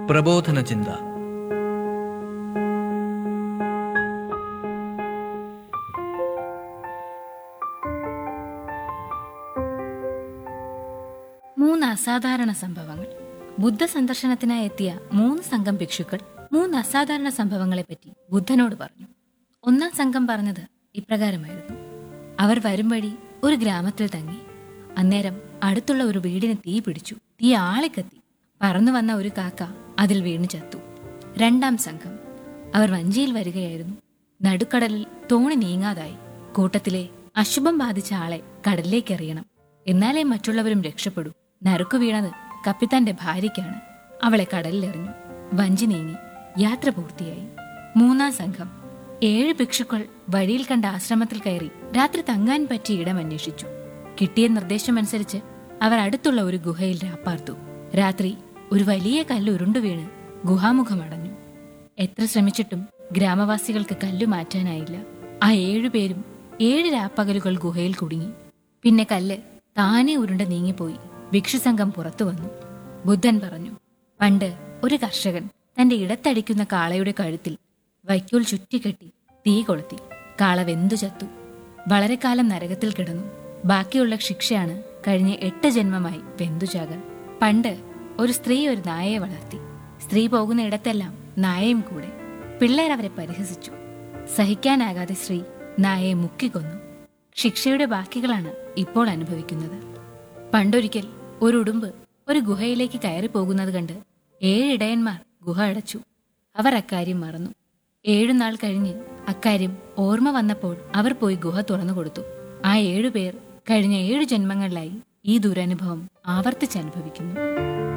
പ്രബോധന ചിന്ത മൂന്ന് അസാധാരണ സംഭവങ്ങൾ ബുദ്ധ സന്ദർശനത്തിനായി എത്തിയ മൂന്ന് സംഘം ഭിക്ഷുക്കൾ മൂന്ന് അസാധാരണ സംഭവങ്ങളെപ്പറ്റി ബുദ്ധനോട് പറഞ്ഞു ഒന്നാം സംഘം പറഞ്ഞത് ഇപ്രകാരമായിരുന്നു അവർ വരും വഴി ഒരു ഗ്രാമത്തിൽ തങ്ങി അന്നേരം അടുത്തുള്ള ഒരു വീടിന് തീ പിടിച്ചു തീ ആളെ കത്തി പറന്നു വന്ന ഒരു കാക്ക അതിൽ വീണു ചത്തു രണ്ടാം സംഘം അവർ വഞ്ചിയിൽ വരികയായിരുന്നു നടുക്കടലിൽ തോണി നീങ്ങാതായി കൂട്ടത്തിലെ അശുഭം ബാധിച്ച ആളെ കടലിലേക്ക് എറിയണം എന്നാലേ മറ്റുള്ളവരും രക്ഷപ്പെടൂ നറുക്കു വീണത് കപ്പിത്താന്റെ ഭാര്യയ്ക്കാണ് അവളെ കടലിലെറിഞ്ഞു വഞ്ചി നീങ്ങി യാത്ര പൂർത്തിയായി മൂന്നാം സംഘം ഏഴ് ഭിക്ഷുക്കൾ വഴിയിൽ കണ്ട ആശ്രമത്തിൽ കയറി രാത്രി തങ്ങാൻ പറ്റിയ ഇടം അന്വേഷിച്ചു കിട്ടിയ നിർദ്ദേശമനുസരിച്ച് അവർ അടുത്തുള്ള ഒരു ഗുഹയിൽ രാപ്പാർത്തു രാത്രി ഒരു വലിയ കല്ല് ഉരുണ്ടു വീണ് ഗുഹാമുഖമടഞ്ഞു എത്ര ശ്രമിച്ചിട്ടും ഗ്രാമവാസികൾക്ക് കല്ലു മാറ്റാനായില്ല ആ ഏഴുപേരും ഏഴ് രാപ്പകലുകൾ ഗുഹയിൽ കുടുങ്ങി പിന്നെ കല്ല് താനെ ഉരുണ്ട നീങ്ങിപ്പോയി ഭിക്ഷുസംഘം പുറത്തു വന്നു ബുദ്ധൻ പറഞ്ഞു പണ്ട് ഒരു കർഷകൻ തന്റെ ഇടത്തടിക്കുന്ന കാളയുടെ കഴുത്തിൽ വൈക്കോൽ ചുറ്റിക്കെട്ടി തീ കൊളുത്തി കാള വെന്തു ചത്തു വളരെ കാലം നരകത്തിൽ കിടന്നു ബാക്കിയുള്ള ശിക്ഷയാണ് കഴിഞ്ഞ എട്ട് ജന്മമായി വെന്തുചാകൽ പണ്ട് ഒരു സ്ത്രീ ഒരു നായയെ വളർത്തി സ്ത്രീ പോകുന്ന ഇടത്തെല്ലാം നായയും കൂടെ പിള്ളേർ അവരെ പരിഹസിച്ചു സഹിക്കാനാകാതെ സ്ത്രീ നായയെ മുക്കിക്കൊന്നു ശിക്ഷയുടെ ബാക്കികളാണ് ഇപ്പോൾ അനുഭവിക്കുന്നത് പണ്ടൊരിക്കൽ ഒരു ഉടുമ്പ് ഒരു ഗുഹയിലേക്ക് കയറി പോകുന്നത് കണ്ട് ഏഴിടയന്മാർ ഗുഹ അടച്ചു അവർ അക്കാര്യം മറന്നു ഏഴുനാൾ കഴിഞ്ഞ് അക്കാര്യം ഓർമ്മ വന്നപ്പോൾ അവർ പോയി ഗുഹ തുറന്നു കൊടുത്തു ആ ഏഴുപേർ കഴിഞ്ഞ ഏഴു ജന്മങ്ങളിലായി ഈ ദുരനുഭവം ആവർത്തിച്ചനുഭവിക്കുന്നു